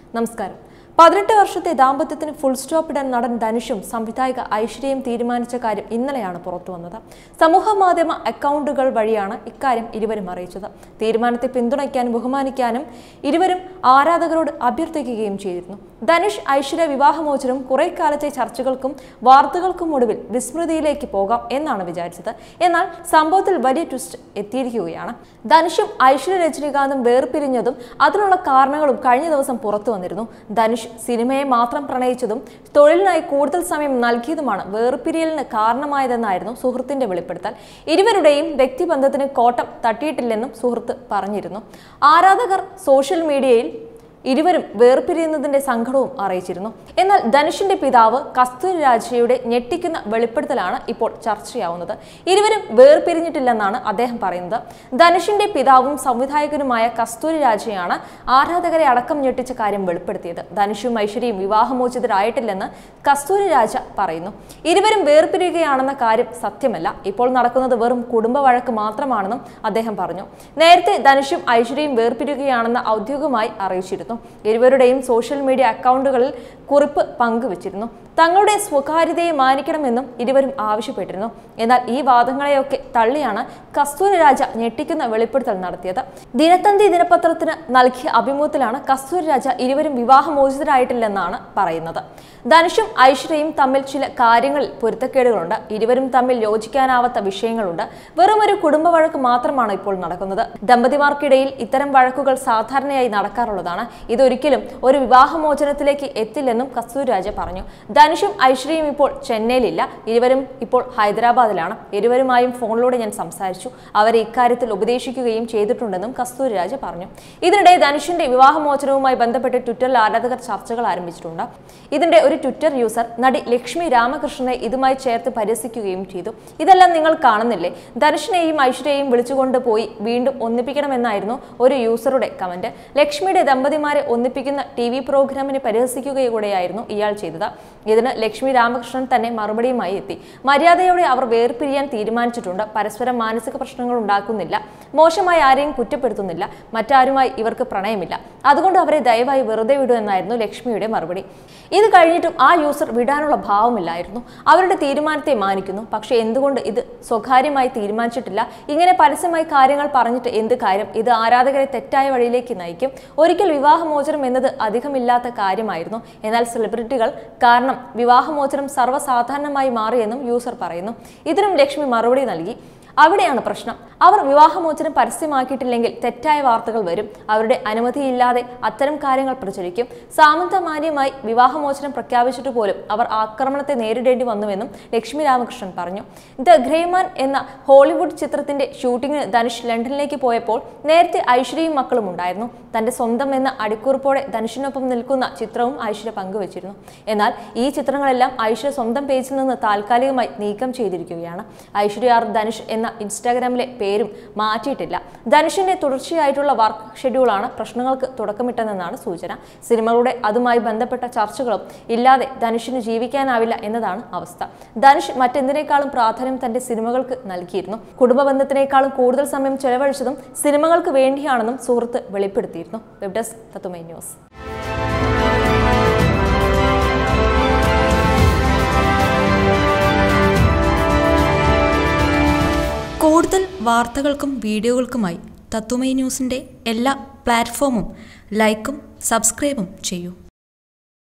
നമസ്കാരം പതിനെട്ട് വർഷത്തെ ദാമ്പത്യത്തിന് ഫുൾ സ്റ്റോപ്പ് ഇടാൻ നടൻ ധനുഷും സംവിധായിക ഐശ്വര്യയും തീരുമാനിച്ച കാര്യം ഇന്നലെയാണ് പുറത്തു വന്നത് സമൂഹ മാധ്യമ അക്കൗണ്ടുകൾ വഴിയാണ് ഇക്കാര്യം ഇരുവരും അറിയിച്ചത് തീരുമാനത്തെ പിന്തുണയ്ക്കാനും ബഹുമാനിക്കാനും ഇരുവരും ആരാധകരോട് അഭ്യർത്ഥിക്കുകയും ചെയ്തിരുന്നു ധനുഷ് ഐശ്വര്യ വിവാഹമോചനം കുറെ കാലത്തെ ചർച്ചകൾക്കും വാർത്തകൾക്കും ഒടുവിൽ വിസ്മൃതിയിലേക്ക് പോകാം എന്നാണ് വിചാരിച്ചത് എന്നാൽ സംഭവത്തിൽ വലിയ ട്വിസ്റ്റ് എത്തിയിരിക്കുകയാണ് ധനുഷും ഐശ്വര്യ രജനീകാന്തും വേർപിരിഞ്ഞതും അതിനുള്ള കാരണങ്ങളും കഴിഞ്ഞ ദിവസം പുറത്തു വന്നിരുന്നു ധനുഷ് സിനിമയെ മാത്രം പ്രണയിച്ചതും തൊഴിലിനായി കൂടുതൽ സമയം നൽകിയതുമാണ് വേർപിരിയലിന് കാരണമായതെന്നായിരുന്നു സുഹൃത്തിന്റെ വെളിപ്പെടുത്തൽ ഇരുവരുടെയും വ്യക്തിബന്ധത്തിന് കോട്ടം തട്ടിയിട്ടില്ലെന്നും സുഹൃത്ത് പറഞ്ഞിരുന്നു ആരാധകർ സോഷ്യൽ മീഡിയയിൽ ഇരുവരും വേർപിരിയുന്നതിന്റെ സങ്കടവും അറിയിച്ചിരുന്നു എന്നാൽ ധനുഷിന്റെ പിതാവ് കസ്തൂരി രാജയുടെ ഞെട്ടിക്കുന്ന വെളിപ്പെടുത്തലാണ് ഇപ്പോൾ ചർച്ചയാവുന്നത് ഇരുവരും വേർപിരിഞ്ഞിട്ടില്ലെന്നാണ് അദ്ദേഹം പറയുന്നത് ധനുഷിന്റെ പിതാവും സംവിധായകനുമായ കസ്തൂരി രാജയാണ് ആരാധകരെ അടക്കം ഞെട്ടിച്ച കാര്യം വെളിപ്പെടുത്തിയത് ധനുഷും ഐശ്വര്യയും വിവാഹമോചിതരായിട്ടില്ലെന്ന് കസ്തൂരി രാജ പറയുന്നു ഇരുവരും വേർപിരിയുകയാണെന്ന കാര്യം സത്യമല്ല ഇപ്പോൾ നടക്കുന്നത് വെറും കുടുംബ വഴക്ക് മാത്രമാണെന്നും അദ്ദേഹം പറഞ്ഞു നേരത്തെ ധനുഷും ഐശ്വര്യയും വേർപിരിയുകയാണെന്ന് ഔദ്യോഗികമായി അറിയിച്ചിരുന്നു ഇരുവരുടെയും സോഷ്യൽ മീഡിയ അക്കൗണ്ടുകളിൽ കുറിപ്പ് പങ്കുവച്ചിരുന്നു തങ്ങളുടെ സ്വകാര്യതയെ മാനിക്കണമെന്നും ഇരുവരും ആവശ്യപ്പെട്ടിരുന്നു എന്നാൽ ഈ വാദങ്ങളെയൊക്കെ തള്ളിയാണ് കസ്തൂരി രാജ ഞെട്ടിക്കുന്ന വെളിപ്പെടുത്തൽ നടത്തിയത് ദിനത്തന്തി ദിനപത്രത്തിന് നൽകിയ അഭിമുഖത്തിലാണ് കസ്തൂരി രാജ ഇരുവരും വിവാഹമോചിതരായിട്ടില്ലെന്നാണ് പറയുന്നത് ധനുഷും ഐശ്വര്യയും തമ്മിൽ ചില കാര്യങ്ങളിൽ പൊരുത്തക്കേടുകളുണ്ട് ഇരുവരും തമ്മിൽ യോജിക്കാനാവാത്ത വിഷയങ്ങളുണ്ട് വെറും ഒരു കുടുംബ വഴക്ക് മാത്രമാണ് ഇപ്പോൾ നടക്കുന്നത് ദമ്പതിമാർക്കിടയിൽ ഇത്തരം വഴക്കുകൾ സാധാരണയായി നടക്കാറുള്ളതാണ് ഇതൊരിക്കലും ഒരു വിവാഹമോചനത്തിലേക്ക് എത്തില്ലെന്നും കസ്തൂരി രാജ പറഞ്ഞു ധനുഷും ഐശ്വര്യയും ഇപ്പോൾ ചെന്നൈയിലില്ല ഇരുവരും ഇപ്പോൾ ഹൈദരാബാദിലാണ് ഇരുവരുമായും ഫോണിലൂടെ ഞാൻ സംസാരിച്ചു അവരെ ഇക്കാര്യത്തിൽ ഉപദേശിക്കുകയും ചെയ്തിട്ടുണ്ടെന്നും കസ്തൂരി രാജ പറഞ്ഞു ഇതിനിടെ ധനുഷിന്റെ വിവാഹമോചനവുമായി ബന്ധപ്പെട്ട് ട്വിറ്ററിൽ ആരാധകർ ചർച്ചകൾ ആരംഭിച്ചിട്ടുണ്ട് ഇതിന്റെ ഒരു ട്വിറ്റർ യൂസർ നടി ലക്ഷ്മി രാമകൃഷ്ണനെ ഇതുമായി ചേർത്ത് പരിഹസിക്കുകയും ചെയ്തു ഇതെല്ലാം നിങ്ങൾ കാണുന്നില്ലേ ധനുഷിനെയും ഐശ്വര്യയെയും വിളിച്ചുകൊണ്ട് പോയി വീണ്ടും ഒന്നിപ്പിക്കണമെന്നായിരുന്നു ഒരു യൂസറുടെ കമന്റ് ലക്ഷ്മിയുടെ ദമ്പതിമാരെ ഒന്നിപ്പിക്കുന്ന ടി വി പ്രോഗ്രാമിനെ പരിഹസിക്കുകയൂടെയായിരുന്നു ഇയാൾ ചെയ്തത് ഇതിന് ലക്ഷ്മി രാമകൃഷ്ണൻ തന്നെ മറുപടിയുമായി എത്തി മര്യാദയോടെ അവർ വേർപിരിയാൻ തീരുമാനിച്ചിട്ടുണ്ട് പരസ്പരം മാനസിക പ്രശ്നങ്ങൾ ഉണ്ടാക്കുന്നില്ല മോശമായി ആരെയും കുറ്റപ്പെടുത്തുന്നില്ല മറ്റാരുമായി ഇവർക്ക് പ്രണയമില്ല അതുകൊണ്ട് അവരെ ദയവായി വെറുതെ വിടൂ എന്നായിരുന്നു ലക്ഷ്മിയുടെ മറുപടി ഇത് കഴിഞ്ഞിട്ടും ആ യൂസർ വിടാനുള്ള ഭാവമില്ലായിരുന്നു അവരുടെ തീരുമാനത്തെ മാനിക്കുന്നു പക്ഷേ എന്തുകൊണ്ട് ഇത് സ്വകാര്യമായി തീരുമാനിച്ചിട്ടില്ല ഇങ്ങനെ പരസ്യമായി കാര്യങ്ങൾ പറഞ്ഞിട്ട് എന്ത് കാര്യം ഇത് ആരാധകരെ തെറ്റായ വഴിയിലേക്ക് നയിക്കും ഒരിക്കൽ വിവാഹമോചനം എന്നത് അധികമില്ലാത്ത കാര്യമായിരുന്നു എന്നാൽ സെലിബ്രിറ്റികൾ കാരണം വിവാഹമോചനം സർവ്വസാധാരണമായി മാറിയെന്നും യൂസർ പറയുന്നു ഇതിനും ലക്ഷ്മി മറുപടി നൽകി അവിടെയാണ് പ്രശ്നം അവർ വിവാഹമോചനം പരസ്യമാക്കിയിട്ടില്ലെങ്കിൽ തെറ്റായ വാർത്തകൾ വരും അവരുടെ അനുമതിയില്ലാതെ അത്തരം കാര്യങ്ങൾ പ്രചരിക്കും സാമന്തമാന്യമായി വിവാഹമോചനം പ്രഖ്യാപിച്ചിട്ട് പോലും അവർ ആക്രമണത്തെ നേരിടേണ്ടി വന്നുവെന്നും ലക്ഷ്മി രാമകൃഷ്ണൻ പറഞ്ഞു ദ ഗ്രേമാൻ എന്ന ഹോളിവുഡ് ചിത്രത്തിന്റെ ഷൂട്ടിങ്ങിന് ധനുഷ് ലണ്ടനിലേക്ക് പോയപ്പോൾ നേരത്തെ ഐശ്വര്യയും മക്കളും ഉണ്ടായിരുന്നു തന്റെ സ്വന്തം എന്ന അടിക്കുറിപ്പോടെ ധനുഷിനൊപ്പം നിൽക്കുന്ന ചിത്രവും ഐശ്വര്യ പങ്കുവച്ചിരുന്നു എന്നാൽ ഈ ചിത്രങ്ങളെല്ലാം ഐശ്വര്യ സ്വന്തം പേജിൽ നിന്ന് താൽക്കാലികമായി നീക്കം ചെയ്തിരിക്കുകയാണ് ഐശ്വര്യ ആർ ധനുഷ് എന്ന ഇൻസ്റ്റാഗ്രാമിലെ പേരും മാറ്റിയിട്ടില്ല ധനുഷിന്റെ തുടർച്ചയായിട്ടുള്ള വർക്ക് ഷെഡ്യൂളാണ് പ്രശ്നങ്ങൾക്ക് തുടക്കമിട്ടതെന്നാണ് സൂചന സിനിമകളുടെ അതുമായി ബന്ധപ്പെട്ട ചർച്ചകളും ഇല്ലാതെ ധനുഷിന് ജീവിക്കാനാവില്ല എന്നതാണ് അവസ്ഥ ധനുഷ് മറ്റെന്തിനേക്കാളും പ്രാധാന്യം തന്റെ സിനിമകൾക്ക് നൽകിയിരുന്നു കുടുംബ ബന്ധത്തിനേക്കാളും കൂടുതൽ സമയം ചെലവഴിച്ചതും സിനിമകൾക്ക് വേണ്ടിയാണെന്നും സുഹൃത്ത് വെളിപ്പെടുത്തിയിരുന്നു വെബ് ഡെസ്ക് തത്തുമൈ ന്യൂസ് കൂടുതൽ വാർത്തകൾക്കും വീഡിയോകൾക്കുമായി തത്തുമൈ ന്യൂസിൻ്റെ എല്ലാ പ്ലാറ്റ്ഫോമും ലൈക്കും സബ്സ്ക്രൈബും ചെയ്യൂ